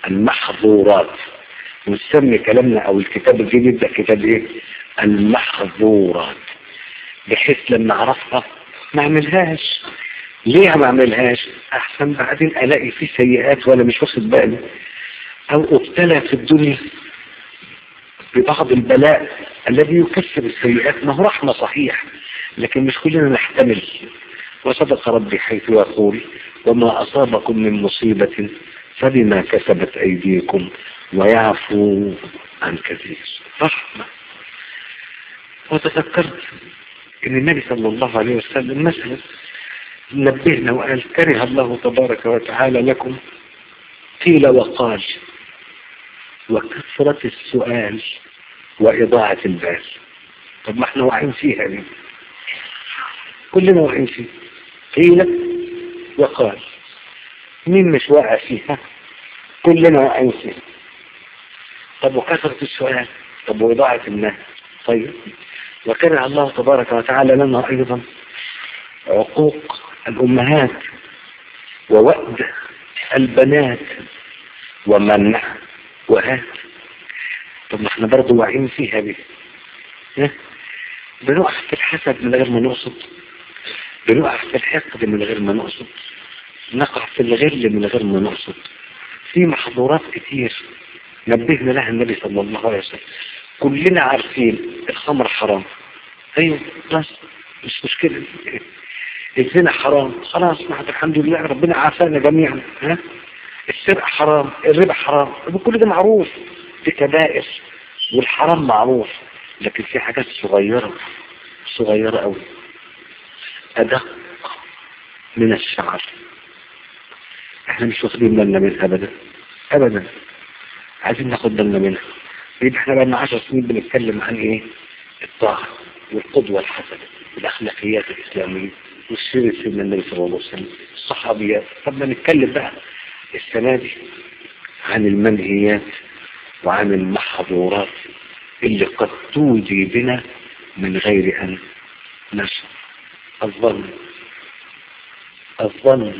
المحظورات ونسمي كلامنا او الكتاب الجديد ده كتاب ايه المحظورات بحيث لما اعرفها ما اعملهاش ليه ما اعملهاش احسن بعدين الاقي في سيئات وانا مش واخد بالي او ابتلى في الدنيا ببعض البلاء الذي يكسر السيئات ما هو رحمة صحيح لكن مش كلنا نحتمل وصدق ربي حيث يقول وما أصابكم من مصيبة فبما كسبت أيديكم ويعفو عن كثير رحمة وتذكرت ان النبي صلى الله عليه وسلم مثلا نبهنا وقال كره الله تبارك وتعالى لكم قيل وقال وكثرة السؤال وإضاعة البال طب ما احنا واقعين فيها دي كلنا واقعين فيها قيل وقال مين مش واقع فيها كلنا واقعين فيها طب وكثرة السؤال طب وإضاعة المال طيب وكره الله تبارك وتعالى لنا أيضا عقوق الأمهات ووأد البنات ومنع وهات طب ما احنا برضه واعيين فيها دي ها؟ بنقع في الحسد من غير ما نقصد بنقع في الحقد من غير ما نقصد نقع في الغل من غير ما نقصد في محظورات كتير نبهنا لها النبي صلى الله عليه وسلم كلنا عارفين الخمر حرام ايوه بس مش مشكلة الزنا حرام خلاص ما الحمد لله ربنا عافانا جميعا ها السرقة حرام الربا حرام كل ده معروف في كبائر والحرام معروف لكن في حاجات صغيرة صغيرة قوي أدق من الشعر احنا مش واخدين بالنا منها ابدا ابدا عايزين ناخد بالنا منها يبقى احنا بقى 10 سنين بنتكلم عن ايه الطاعة والقدوة الحسنة الاخلاقيات الاسلامية والسيرة سيدنا النبي صلى الله عليه وسلم الصحابيات طب ما نتكلم بقى السنة دي عن المنهيات وعن المحظورات اللي قد توجي بنا من غير أن نشعر الظن الظن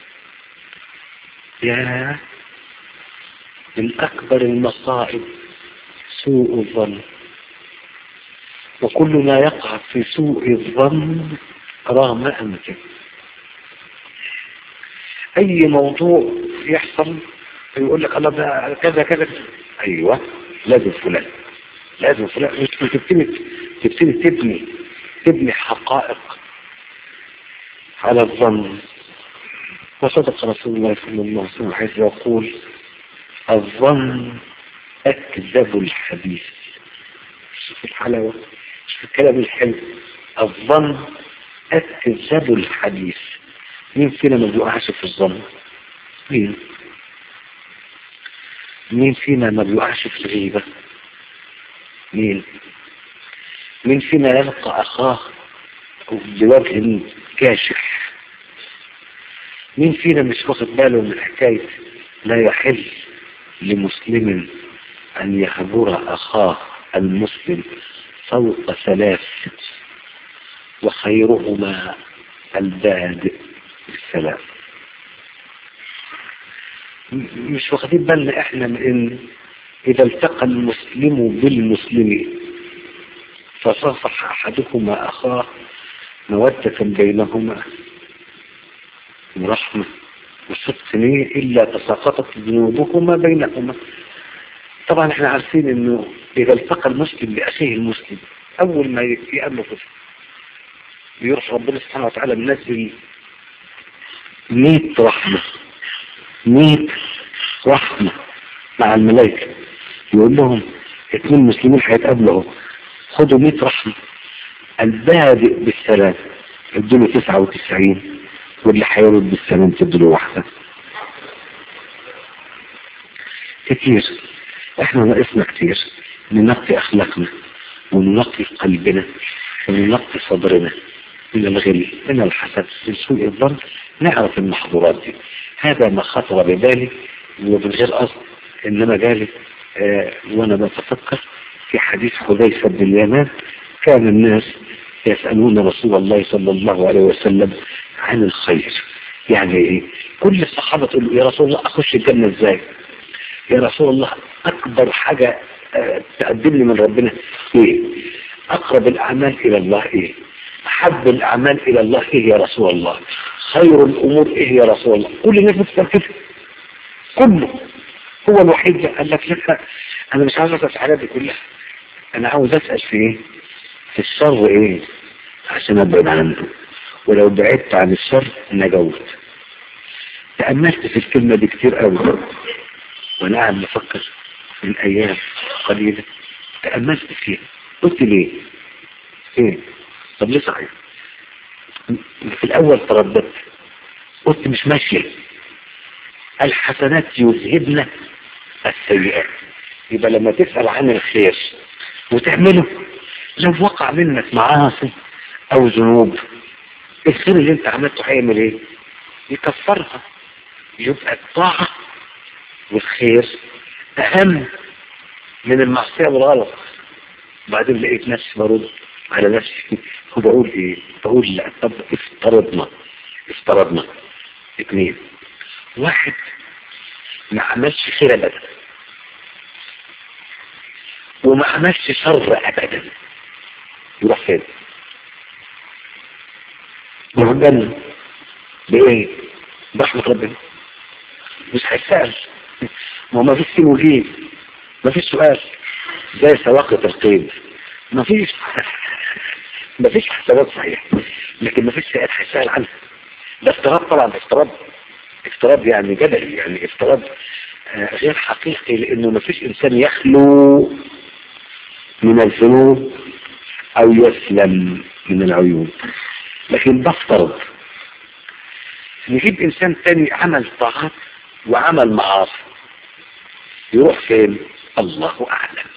يا من أكبر المصائب سوء الظن وكلنا يقع في سوء الظن رغم أنفه أي موضوع يحصل يقول لك الله ده كذا كذا أيوة لازم فلان لازم فلان مش تبتدي تبتدي تبني تبني حقائق على الظن وصدق رسول الله صلى الله عليه وسلم حيث يقول الظن أكذب الحديث شوف الحلاوة شوف الكلام الحلو الظن أكذب الحديث مين فينا ما بيقعش في الظن مين مين فينا ما بيقعش في الغيبة مين مين فينا يلقى أخاه بوجه كاشح مين فينا مش واخد باله من حكاية لا يحل لمسلم أن يهجر أخاه المسلم فوق ثلاث وخيرهما البادئ بالسلام مش واخدين بالنا احنا من ان اذا التقى المسلم بالمسلم فصافح احدهما اخاه مودة بينهما ورحمة وصدق نية إلا تساقطت ذنوبهما بينهما طبعا احنا عارفين انه اذا التقى المسلم باخيه المسلم اول ما يقابله كده بيروح ربنا سبحانه وتعالى منزل 100 رحمة 100 رحمة مع الملائكة يقول لهم اثنين مسلمين هيتقابلوا خدوا 100 رحمة البادئ بالسلام ادوا 99 واللي هيرد بالسلام تدوا واحدة كتير احنا ناقصنا كتير ننقي اخلاقنا وننقي قلبنا وننقي صدرنا من الغل من الحسد من سوء الظن نعرف المحظورات دي هذا ما خطر ببالي ومن غير قصد انما جالي آه وانا بتفكر في حديث حذيفة بن اليمان كان الناس يسألون رسول الله صلى الله عليه وسلم عن الخير يعني ايه كل الصحابة تقول يا رسول الله اخش الجنة ازاي يا رسول الله اكبر حاجة آه، تقدم لي من ربنا ايه اقرب الاعمال الى الله ايه احب الاعمال الى الله ايه يا رسول الله خير الامور ايه يا رسول الله كل الناس بتسال كده كله هو الوحيد ده قال لك لا انا مش عاوز اسال في الحاجات دي كلها انا عاوز اسال في ايه في الشر ايه عشان ابعد عنه ولو بعدت عن الشر نجوت تأملت في الكلمة دي كتير قوي وانا قاعد بفكر من ايام قليلة تأملت فيها قلت ليه ايه طب ليه صحيح في الاول ترددت قلت مش ماشية الحسنات يذهبن السيئات يبقى لما تسأل عن الخير وتعمله لو وقع منك معاصي او ذنوب الخير اللي انت عملته هيعمل ايه يكفرها يبقى الطاعة والخير اهم من المعصية والغلط بعدين لقيت نفسي برد على نفسي وبقول ايه بقول لا طب افترضنا افترضنا اثنين واحد ما عملش خير ابدا وما عملش شر ابدا يروح فين يروح الجنة بايه برحمة ربنا مش هيسأل ما هو ما فيش سين وجيم ما فيش سؤال زي سواقة القيد ما فيش ما فيش حسابات صحيح لكن ما فيش سؤال هيسأل عنها ده افتراض طبعا افتراض افتراض يعني جدلي يعني افتراض آه، غير حقيقي لانه ما فيش انسان يخلو من الذنوب او يسلم من العيوب لكن بفترض نجيب انسان تاني عمل طاعات وعمل معاصي يروح فين الله اعلم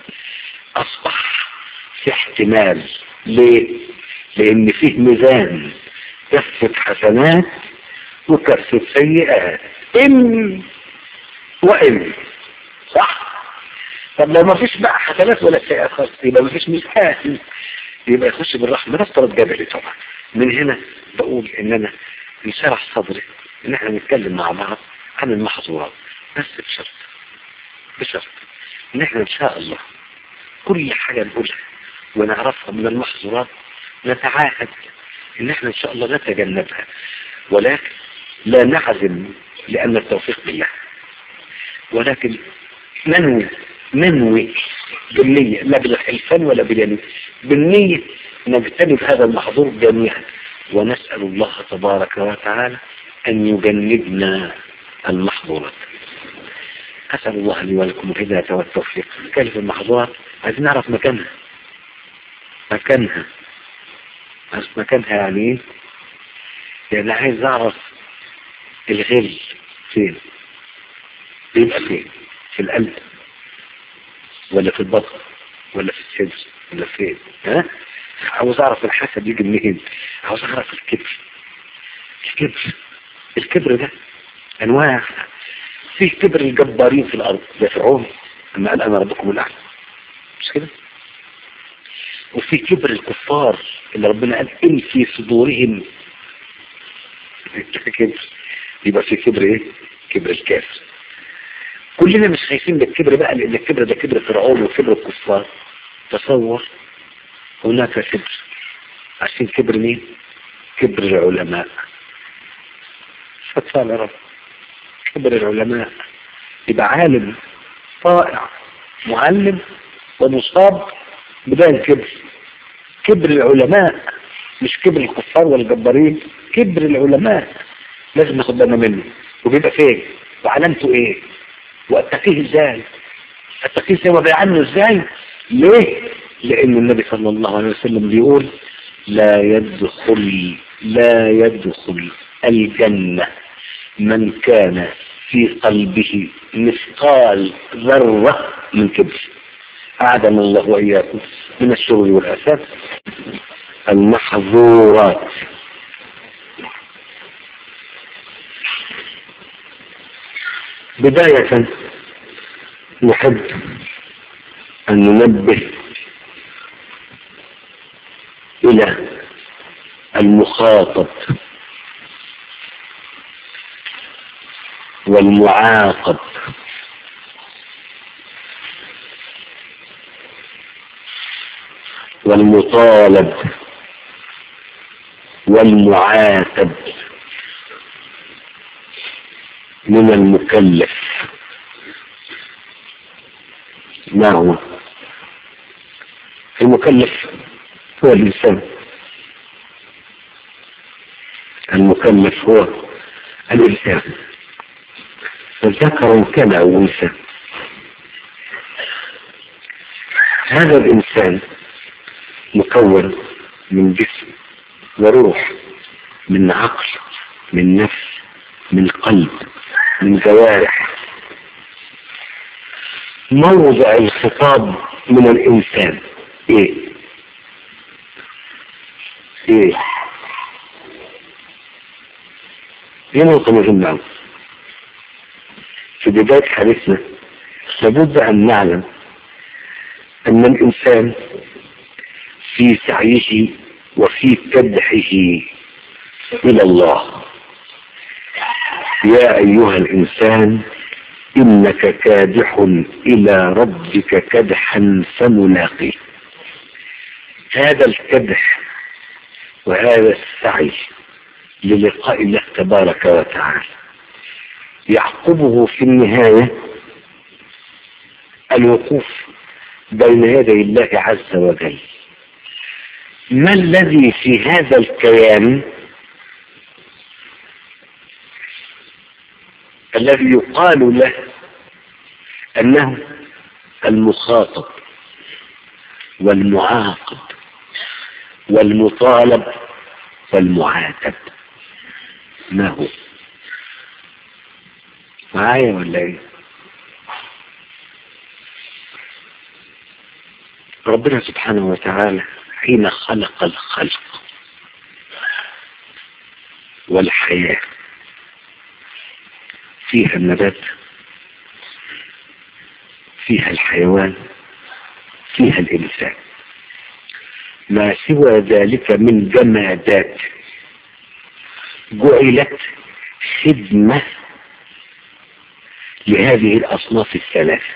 اصبح في احتمال ليه لان فيه ميزان كفة حسنات وكفة سيئات ان وان صح طب لو ما فيش بقى حسنات ولا سيئات خالص يبقى ما فيش ميزان يبقى يخش بالرحمة ده افترض جبلي طبعا من هنا بقول ان انا يشرح صدري ان احنا نتكلم مع بعض عن المحظورات بس بشرط بشرط ان احنا ان شاء الله كل حاجة نقولها ونعرفها من المحظورات نتعاهد ان احنا ان شاء الله نتجنبها ولكن لا نعزم لان التوفيق بالله ولكن ننوي ننوي بالنية لا بالحلفان ولا باليمين بالنية نجتنب هذا المحظور جميعا ونسأل الله تبارك وتعالى أن يجنبنا المحظورات أسأل الله لي ولكم الهداية والتوفيق كلمة المحظورات عايزين نعرف مكانها مكانها عارف مكانها يعني ايه يعني عايز اعرف الغل فين بيبقى فين في القلب ولا في البطن ولا في الصدر ولا فين ها عاوز اعرف الحسد يجي منين عاوز اعرف الكبر الكبر الكبر ده انواع فيه كبر الجبارين في الارض زي فرعون اما قال انا ربكم الاعلى مش كده وفي كبر الكفار اللي ربنا قال ان في صدورهم كبر يبقى في كبر ايه كبر الكافر كلنا مش خايفين من الكبر بقى لان الكبر ده كبر فرعون وكبر الكفار تصور هناك كبر عارفين كبر مين كبر العلماء فتفعل يا رب كبر العلماء يبقى عالم طائع معلم ومصاب بداية الكبر كبر العلماء مش كبر الكفار والجبارين كبر العلماء لازم ناخد بالنا منه وبيبقى فين وعلامته ايه واتقيه ازاي اتقيه ازاي وابعد عنه ازاي ليه لان النبي صلى الله عليه وسلم بيقول لا يدخل لا يدخل الجنة من كان في قلبه مثقال ذرة من كبر أعدم الله وإياكم من الشرور والآثام المحظورات بداية نحب أن ننبه إلى المخاطب والمعاقب والمطالب والمعاتب من المكلف ما هو المكلف هو الإنسان المكلف هو الإنسان ذكر كان أو أنثى هذا الإنسان مكون من جسم وروح من عقل من نفس من قلب من جوارح موضع الخطاب من الإنسان إيه إيه دي نقطة مهمة أوي في بداية حديثنا لابد أن نعلم أن الإنسان في سعيه وفي كدحه إلى الله يا أيها الإنسان إنك كادح إلى ربك كدحا فملاقيه هذا الكدح وهذا السعي للقاء الله تبارك وتعالى يعقبه في النهاية الوقوف بين يدي الله عز وجل ما الذي في هذا الكيان الذي يقال له أنه المخاطب والمعاقب والمطالب والمعاتب ما هو معايا ولا ايه ربنا سبحانه وتعالى حين خلق الخلق والحياة فيها النبات فيها الحيوان فيها الإنسان ما سوى ذلك من جمادات جعلت خدمة لهذه الأصناف الثلاثة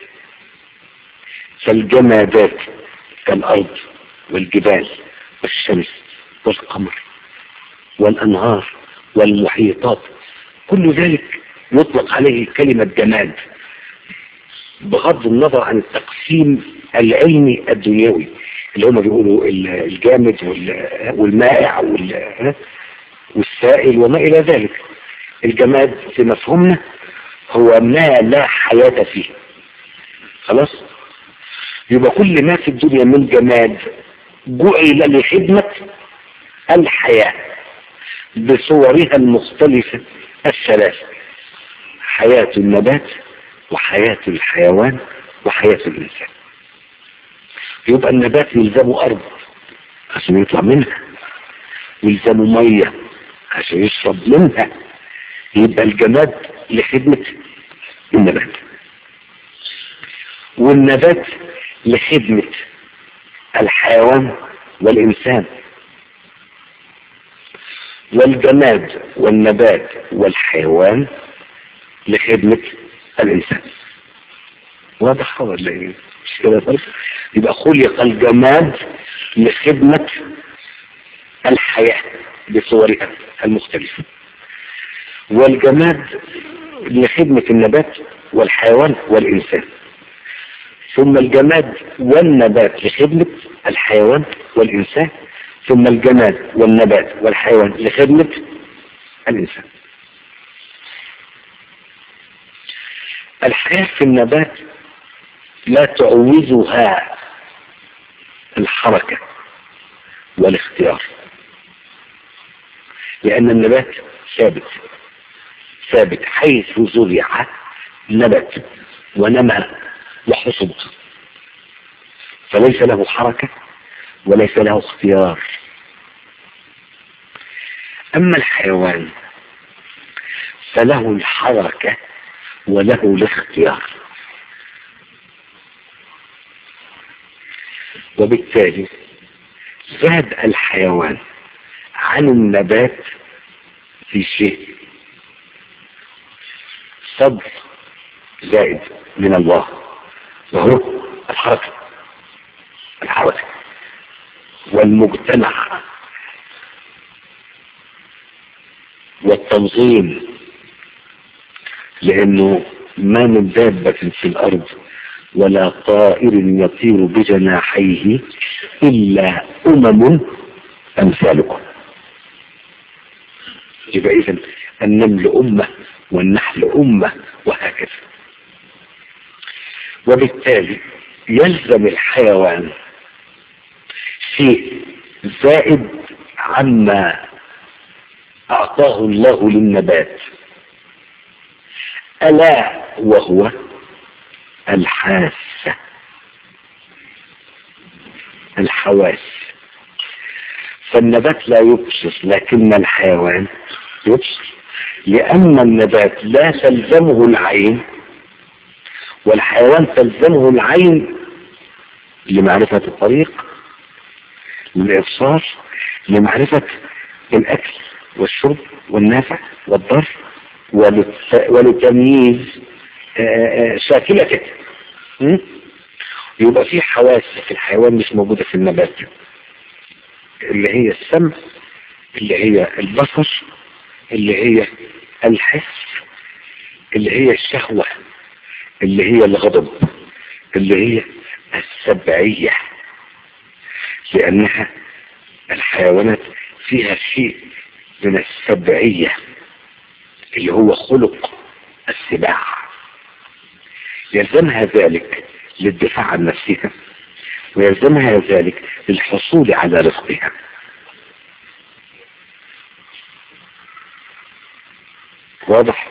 فالجمادات كالأرض والجبال والشمس والقمر والأنهار والمحيطات كل ذلك يطلق عليه كلمة جماد بغض النظر عن التقسيم العلمي الدنيوي اللي هم بيقولوا الجامد والمائع والسائل وما إلى ذلك الجماد في مفهومنا هو ما لا حياة فيه خلاص يبقى كل ما في الدنيا من جماد جعل لخدمة الحياة بصورها المختلفة الثلاثة حياة النبات وحياة الحيوان وحياة الإنسان يبقى النبات يلزمه أرض عشان يطلع منها ويلزمه مية عشان يشرب منها يبقى الجماد لخدمة النبات والنبات لخدمة الحيوان والإنسان والجماد والنبات والحيوان لخدمة الإنسان واضح ولا ايه؟ مش كده طيب؟ يبقى خلق الجماد لخدمة الحياة بصورها المختلفة والجماد لخدمة النبات والحيوان والإنسان ثم الجماد والنبات لخدمة الحيوان والإنسان ثم الجماد والنبات والحيوان لخدمة الإنسان الحياة في النبات لا تعوزها الحركة والاختيار لأن النبات ثابت ثابت حيث زرع نبت ونمى وحصد فليس له حركة وليس له اختيار أما الحيوان فله الحركة وله الاختيار وبالتالي زاد الحيوان عن النبات في شيء صبر زائد من الله وهو الحركة الحركة والمجتمع والتنظيم لانه ما من دابة في الارض ولا طائر يطير بجناحيه الا امم امثالكم يبقى اذا النمل امة والنحل امة وهكذا وبالتالي يلزم الحيوان شيء زائد عما أعطاه الله للنبات ألا وهو الحاسة الحواس فالنبات لا يبصر لكن الحيوان يبصر لأن النبات لا تلزمه العين والحيوان تلزمه العين لمعرفة الطريق للإبصار لمعرفة الأكل والشرب والنافع والضر ولتمييز شاكلته يبقى في حواس في الحيوان مش موجودة في النبات اللي هي السمع اللي هي البصر اللي هي الحس اللي هي الشهوة اللي هي الغضب اللي هي السبعية لأنها الحيوانات فيها شيء من السبعية اللي هو خلق السباع يلزمها ذلك للدفاع عن نفسها ويلزمها ذلك للحصول على رزقها واضح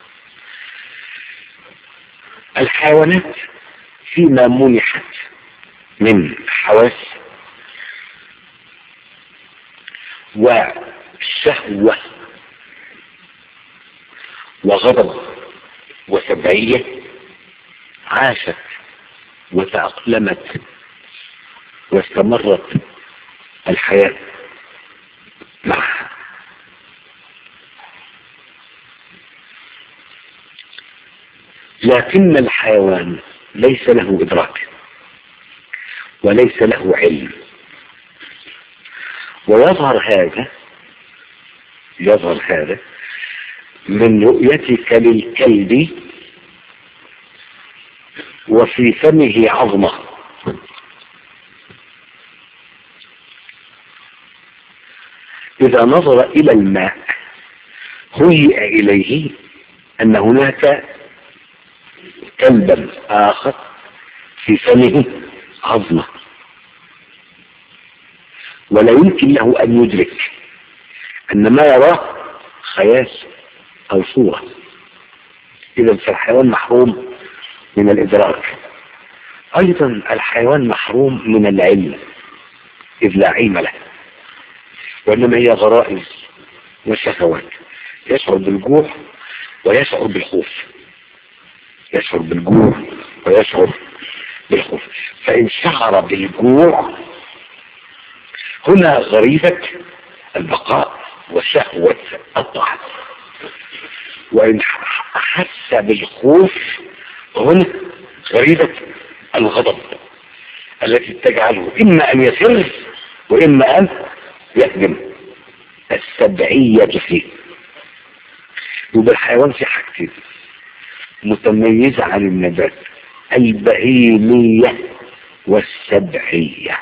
الحيوانات فيما منحت من حواس وشهوة وغضب وسبعية عاشت وتأقلمت واستمرت الحياة معها لكن الحيوان ليس له إدراك وليس له علم ويظهر هذا يظهر هذا من رؤيتك للكلب وفي فمه عظمة إذا نظر إلى الماء هيئ إليه أن هناك كلبا آخر في فمه عظمة ولا يمكن له أن يدرك أن ما يراه خيال أو صورة إذا فالحيوان محروم من الإدراك أيضا الحيوان محروم من العلم إذ لا علم له وإنما هي غرائز وشهوات يشعر بالجوع ويشعر بالخوف يشعر بالجوع ويشعر بالخوف فإن شعر بالجوع هنا غريزة البقاء وشهوة الطعام وإن حس بالخوف هنا غريزة الغضب التي تجعله إما أن يفر وإما أن يهدم السبعية فيه يبقى الحيوان في حاجتين متميزة عن النبات البهيمية والسبعية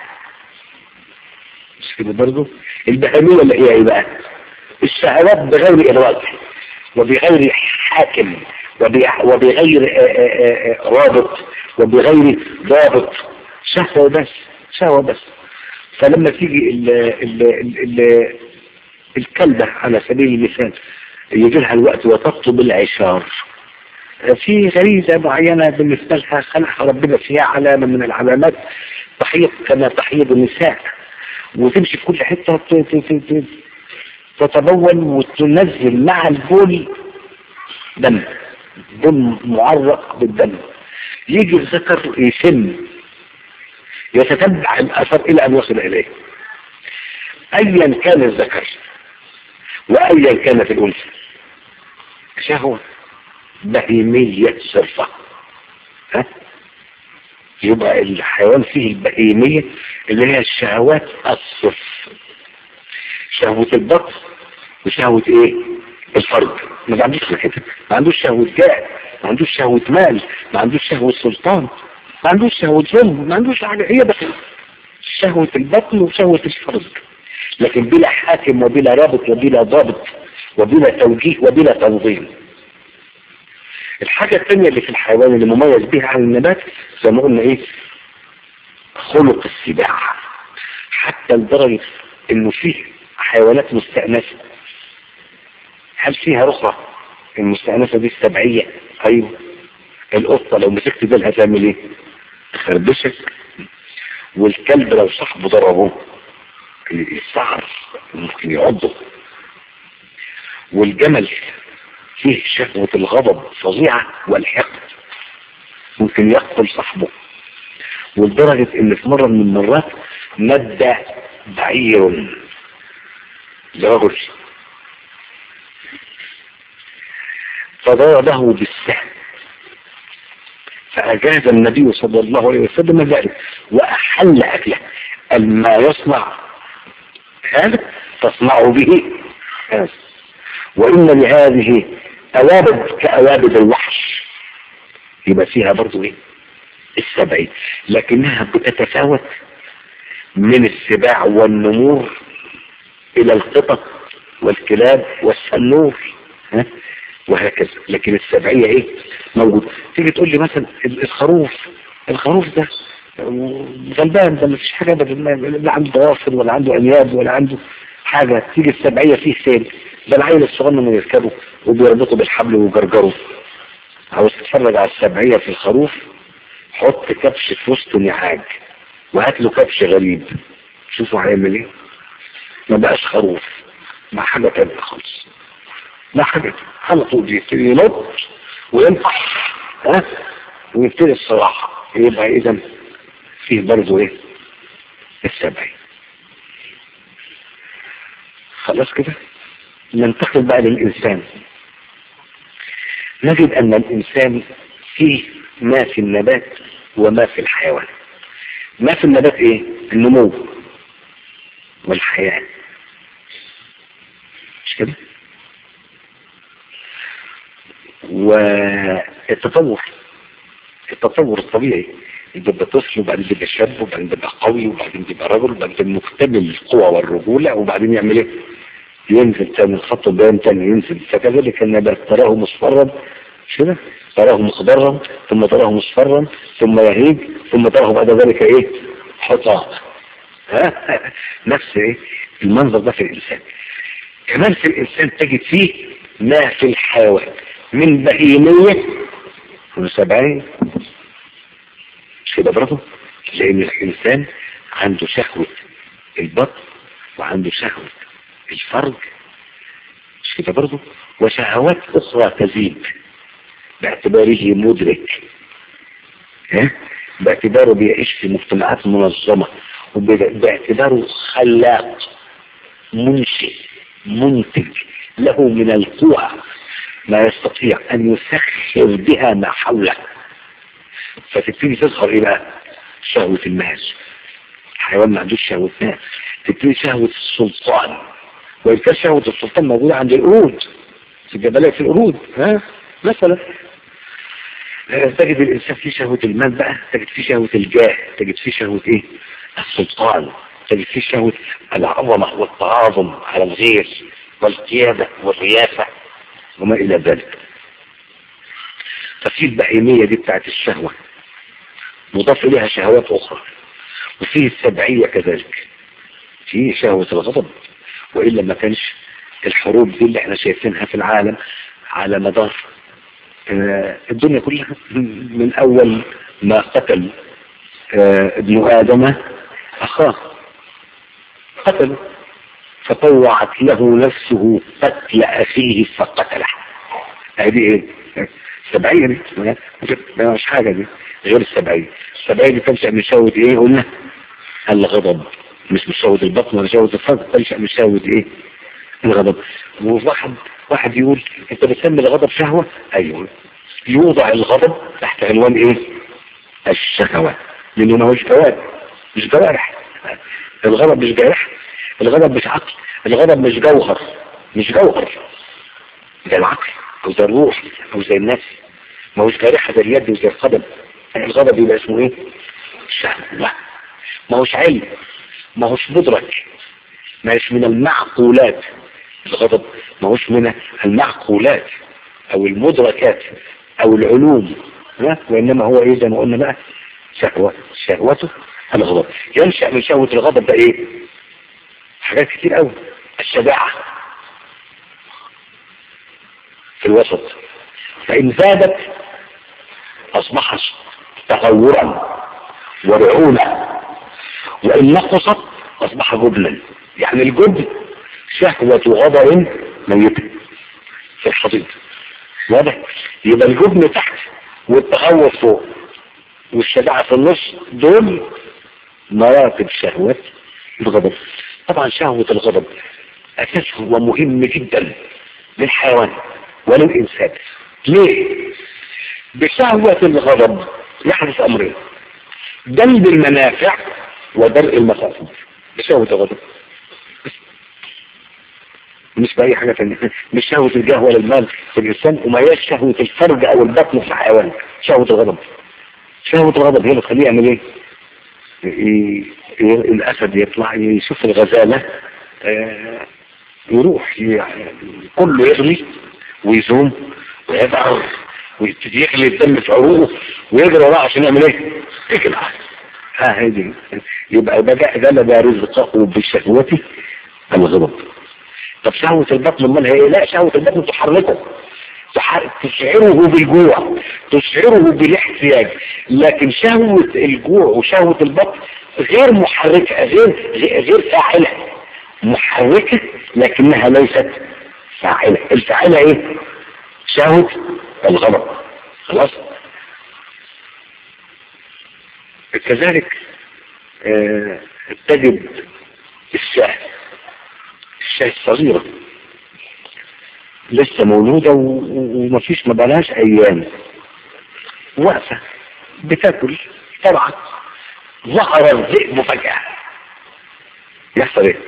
مش كده برضه البهيمية اللي هي ايه بقى الشهوات بغير إدراك وبغير حاكم وبغير رابط وبغير ضابط شهوة بس شهوة بس فلما تيجي ال ال ال ال الكلبة على سبيل المثال يجي لها الوقت وتطلب العشار في غريزة معينة بالنسبة لها خلقها ربنا فيها علامة من العلامات تحيض كما تحيض النساء وتمشي في كل حتة تتبول وتنزل مع البول دم دم معرق بالدم يجي الذكر يشم يتتبع الأثر إلى أن يصل إليه أيا كان الذكر وأيا كانت الأنثى شهوة بهيمية صرفة ها يبقى الحيوان فيه البهيمية اللي هي الشهوات الصف شهوة البطن وشهوة ايه الفرج ما عندوش كده ما عندوش شهوة جاه ما عندوش شهوة مال ما عندوش شهوة سلطان ما عندوش شهوة ظلم ما عندوش حاجة هي بس شهوة البطن وشهوة الفرج لكن بلا حاكم وبلا رابط وبلا ضابط وبلا توجيه وبلا تنظيم الحاجة الثانية اللي في الحيوان اللي مميز بها عن النبات زي ما قلنا ايه خلق السباع حتى لدرجة انه فيه حيوانات مستأنسة هل فيها رخرة المستأنسة دي السبعية ايوه القطة لو مسكت بالها تعمل ايه تخربشك والكلب لو صاحبه ضربه السعر ممكن يعضه والجمل فيه شهوة الغضب فظيعة والحقد ممكن يقتل صاحبه ولدرجة ان في مرة من المرات مد بعير لرجل فضربه بالسهم فأجاز النبي صلى الله عليه وسلم ذلك وأحل أكله ما يصنع هذا تصنع به هذا وإن لهذه أوابد كأوابد الوحش يبقى فيها برضو إيه السبعين لكنها بتتفاوت من السباع والنمور إلى القطط والكلاب والسنور ها وهكذا لكن السبعية ايه موجود تيجي تقول لي مثلا الخروف الخروف ده غلبان ده مفيش حاجة لا عنده ضوافر ولا عنده انياب ولا عنده حاجة تيجي السبعية فيه سيل ده العيل الصغنن اللي يركبه وبيربطه بالحبل ويجرجره عاوز تتفرج على السبعية في الخروف حط كبش في وسط نعاج وهات له كبش غريب شوفوا هيعمل ايه ما بقاش خروف مع حاجة تانية خالص لا حاجة على طول يبتدي ينط وينطح ها ويبتدي الصراحة يبقى اذا فيه برضه ايه السبعي خلاص كده ننتقل بقى للإنسان نجد أن الإنسان فيه ما في النبات وما في الحيوان ما في النبات ايه النمو والحياة مش كده والتطور التطور الطبيعي بيبقى طفل وبعدين بيبقى شاب وبعدين بيبقى قوي وبعدين بيبقى رجل وبعدين مكتمل القوة والرجولة وبعدين يعمل ايه ينزل تاني الخط بيان تاني ينزل فكذلك النبات تراه مصفرا كده تراه مخضرا ثم تراه مصفرا ثم يهيج ثم تراه بعد ذلك ايه حطام ها نفس ايه المنظر ده في الانسان كمان في الانسان تجد فيه ما في الحيوان من بهيمية وسبعين مش كده برضه لان الانسان عنده شهوة البطن وعنده شهوة الفرج مش كده برضه وشهوات اخرى تزيد باعتباره مدرك ها باعتباره بيعيش في مجتمعات منظمة وباعتباره خلاق منشئ منتج له من القوى ما يستطيع ان يسخر بها ما حوله فتبتدي تظهر ايه بقى شهوة المال الحيوان ما عندوش شهوة مال تبتدي شهوة السلطان وإن كان شهوة السلطان موجودة عند القرود في الجبلات في القرود ها مثلا تجد الإنسان فيه شهوة المال بقى تجد فيه شهوة الجاه تجد فيه شهوة إيه السلطان تجد فيه شهوة العظمة والتعاظم على الغير والقيادة والرياسة وما إلى ذلك ففي البهيمية دي بتاعت الشهوة مضاف إليها شهوات أخرى وفيه السبعية كذلك فيه شهوة الغضب وإلا ما كانش الحروب دي اللي احنا شايفينها في العالم على مدار الدنيا كلها من أول ما قتل ابن آدم أخاه قتله فطوعت له نفسه قتل أخيه فقتله هذه ايه السبعية دي مش حاجة دي غير السبعية السبعية دي تنشأ من شهوة ايه قلنا الغضب مش من شهوة البطن ولا شهوة الفرد تنشأ من شهوة ايه الغضب وواحد واحد يقول انت بتسمي الغضب شهوة ايوه يوضع الغضب تحت عنوان ايه الشهوات لانه ما هوش جواب مش جوارح الغضب مش جارح الغضب مش عقل الغضب مش جوهر مش جوهر زي العقل او زي الروح او زي الناس ما هوش جارحة زي اليد وزي القدم الغضب يبقى اسمه ايه شهوة ما هوش علم ما هوش مدرك ما هوش من المعقولات الغضب ما هوش من المعقولات او المدركات او العلوم ها؟ وانما هو ايه زي ما قلنا بقى شهوة شهوته الغضب ينشأ من شهوة الغضب ده ايه حاجات كتير قوي الشجاعة في الوسط فإن زادت أصبحت تغورا ورعونا وإن نقصت أصبح جبنا يعني الجبن شهوة غضب ميت في الحضيض واضح يبقى الجبن تحت والتغور فوق والشجاعة في النص دول مراتب شهوة الغضب طبعا شهوة الغضب أساس هو مهم جدا للحيوان وللإنسان ليه؟ بشهوة الغضب يحدث أمرين جلب المنافع ودرء المخاطر بشهوة الغضب مش بأي حاجة تانية مش شهوة الجاه ولا المال في الإنسان وما هياش شهوة الفرج أو البطن في الحيوان شهوة الغضب شهوة الغضب هي اللي تخليه يعمل ايه؟ ي- ي- الأسد يطلع يشوف الغزالة آه، يروح ي- كله يغلي ويزوم ويدعو ويبتدي يغلي الدم في عروقه ويجري وراه عشان يعمل ايه؟ يجري ها هذه يبقى بدأ جلب رزقه بشهوته الغضب طب شهوة البطن امال هي إيه؟ لا شهوة البطن تحركه تح- تشعره بالجوع تشعره بالاحتياج لكن شهوة الجوع وشهوة البطن غير محركة غير غير فاعلة محركة لكنها ليست فاعلة الفاعلة ايه شهوة الغضب خلاص كذلك آه، تجد الشاه الشاه الصغيرة لسه مولودة و- و- ومفيش ما بلاش ايام واقفة بتاكل طبعا ظهر الذئب فجأة يحصل ايه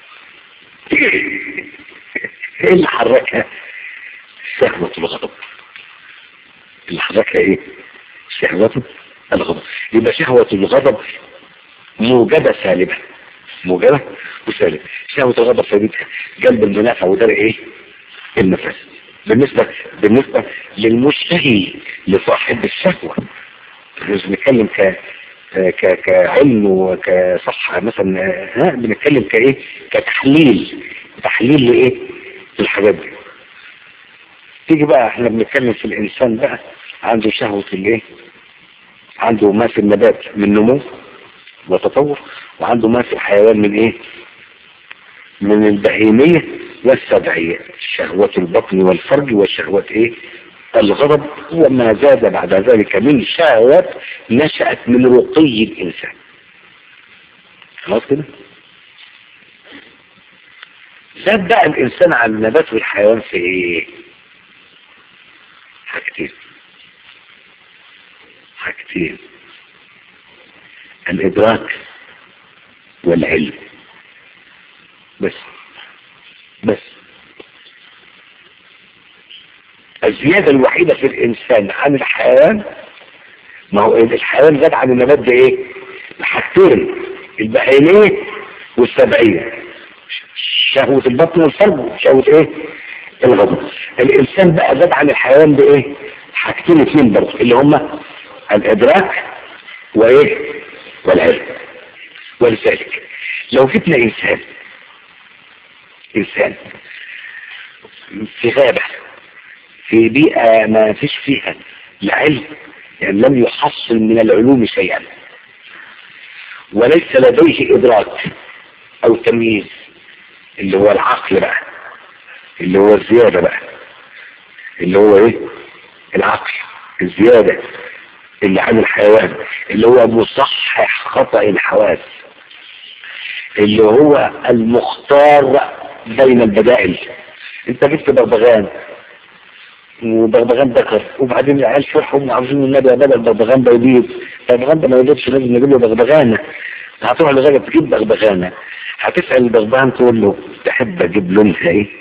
ايه اللي حركها شهوة الغضب اللي حركها ايه شهوة الغضب يبقى شهوة الغضب موجبة سالبة موجبة وسالبة شهوة الغضب سالبة جلب المنافع وده ايه النفس بالنسبة بالنسبة للمشتهي لصاحب الشهوة مش بنتكلم ك ك كعلم وكصحة مثلا ها بنتكلم كايه كتحليل تحليل لايه الحاجات دي تيجي بقى احنا بنتكلم في الانسان بقى عنده شهوة الايه عنده ما في النبات من نمو وتطور وعنده ما في الحيوان من ايه من البهيمية والسبعية شهوة البطن والفرج وشهوة ايه الغضب وما زاد بعد ذلك من شهوات نشأت من رقي الإنسان خلاص كده زاد بقى الإنسان على النبات والحيوان في ايه حاجتين حاجتين الإدراك والعلم بس بس الزيادة الوحيدة في الإنسان عن الحيوان ما هو الحيوان زاد عن النبات ده إيه؟ الحاجتين البهيمية والسبعية شهوة البطن والفرج شهوة إيه؟ الغضب الإنسان بقى زاد عن الحيوان بإيه؟ حاجتين اثنين برضه اللي هما الإدراك وإيه؟ والعلم ولذلك لو جبنا إنسان إنسان في غابة في بيئة ما فيش فيها العلم يعني لم يحصل من العلوم شيئا وليس لديه إدراك أو تمييز اللي هو العقل بقى اللي هو الزيادة بقى اللي هو إيه العقل الزيادة اللي عن الحيوان اللي هو مصحح خطأ الحواس اللي هو المختار بين البدائل انت جبت بغبغان وبغبغان ذكر وبعدين العيال فرحوا وعاوزين النبي بدل البغبغان ده يبيض البغبغان ده ما يبيضش لازم نجيب له بغبغانه هتروح لغايه تجيب بغبغانه هتسال البغبغان تقول له تحب اجيب لونها ايه؟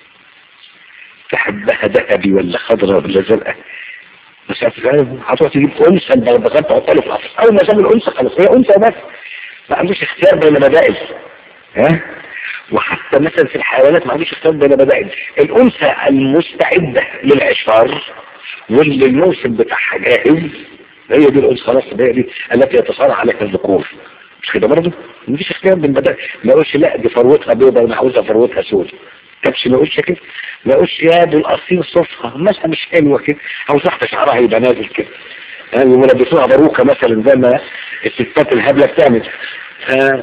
تحبها ذهبي ولا خضراء ولا زرقاء مش هتفهم هتروح تجيب انثى البغبغان تحطها له في القفص اول ما شاف الانثى خلاص هي انثى بس ما عندوش اختيار بين بدائل ها وحتى مثلا في الحيوانات ما عندوش اختيار بين بدائل الانثى المستعده للعشار واللي الموسم بتاعها جاهز هي دي الانثى خلاص هي دي التي يتصارع عليها الذكور مش كده برضه مفيش اختيار بين بدائل ما يقولش لا دي فروتها بيضاء وانا عاوزها فروتها سود كبش ما يقولش كده ما يقولش يا دي الاصيل صفها مثلا مش حلوه كده او تحت شعرها يبقى نازل كده يعني ولبسوها باروكه مثلا زي ما الستات الهبله بتعمل ف...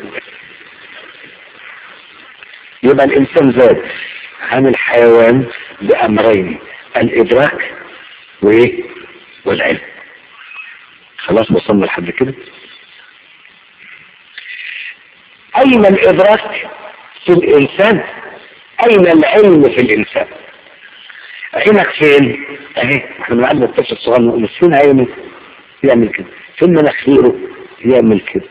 يبقى الانسان زاد عن الحيوان بامرين الادراك وايه والعلم خلاص وصلنا لحد كده اين الادراك في الانسان اين العلم في الانسان عينك فين اهي احنا بنعلم الطفل الصغير نقول فين عينه يعمل كده فين مناخيره يعمل كده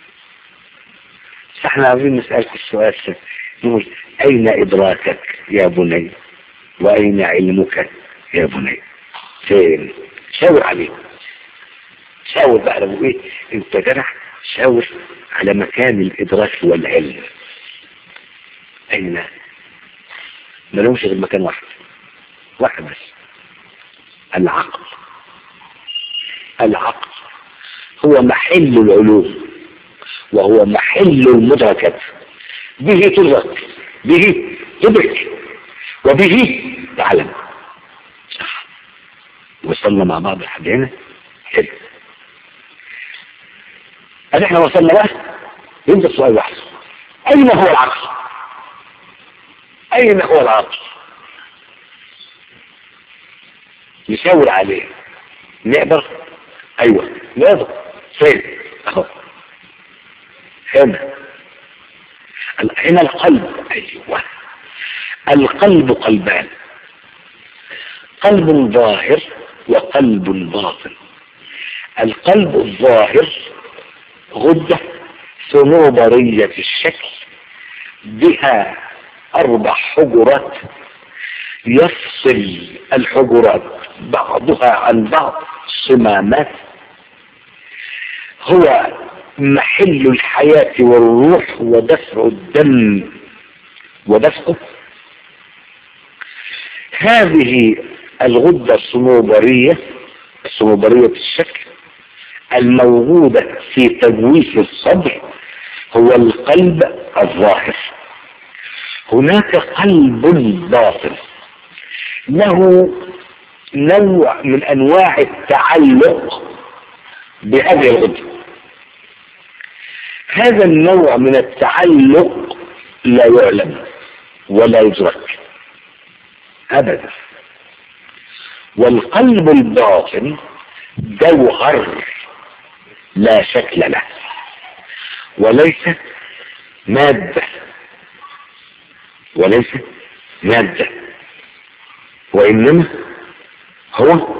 فاحنا عايزين نسألك السؤال ده نقول اين ادراكك يا بني واين علمك يا بني فين شاور عليه شاور بقى لو ايه انت جدع شاور على مكان الادراك والعلم اين ما لهمش غير مكان واحد واحد بس العقل العقل هو محل العلوم وهو محل المدركات به تدرك به تدرك وبه تعلم صح وصلنا مع بعض لحد هنا حلو هل احنا وصلنا بقى يبقى السؤال واحد اين هو العقل اين هو العقل نشاور عليه نقدر ايوه نقدر فين اهو هنا هنا القلب ايوه القلب قلبان قلب ظاهر وقلب باطن القلب الظاهر غدة صنوبرية الشكل بها أربع حجرات يفصل الحجرات بعضها عن بعض صمامات هو محل الحياة والروح ودفع الدم ودفعه هذه الغدة الصنوبرية الصنوبرية الشكل الموجودة في تجويف الصدر هو القلب الظاهر هناك قلب باطن له نوع من انواع التعلق بهذه الغدة هذا النوع من التعلق لا يعلم ولا يدرك ابدا والقلب الباطن جوهر لا شكل له وليس مادة وليس مادة وإنما هو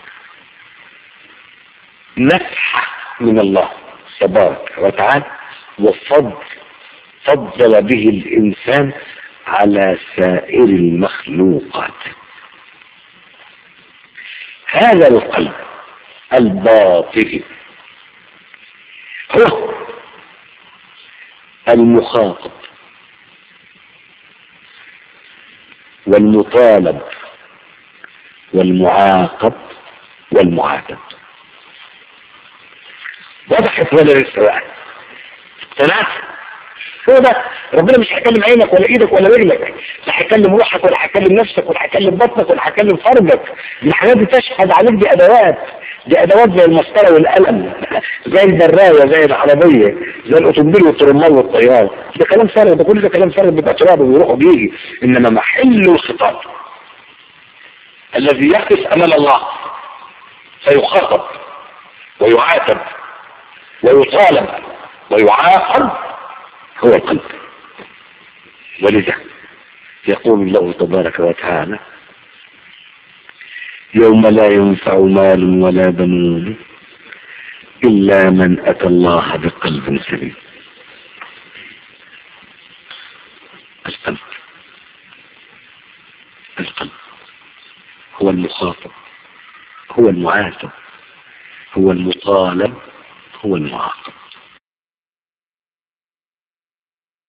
نفحة من الله تبارك وتعالى وفضل فضل به الإنسان على سائر المخلوقات هذا القلب الباطل هو المخاطب والمطالب والمعاقب والمعاتب وضحت ولا لسه بقى اقتنعت هو ده ربنا مش هيكلم عينك ولا ايدك ولا رجلك لا هيكلم روحك ولا هيكلم نفسك ولا هيكلم بطنك ولا هيكلم فرجك دي الحاجات دي تشهد عليك دي ادوات دي ادوات زي المسطره والقلم زي الدرايه زي العربيه زي الاوتوموبيل والترمال والطياره ده كلام فارغ ده كل ده كلام فارغ بيبقى تراب وبيروح وبيجي انما محل الخطاب الذي يقف امام الله فيخاطب ويعاتب ويطالب ويعاقب هو القلب ولذا يقول الله تبارك وتعالى يوم لا ينفع مال ولا بنون إلا من أتى الله بقلب سليم القلب القلب هو المخاطب هو المعاتب هو المطالب هو المعاقب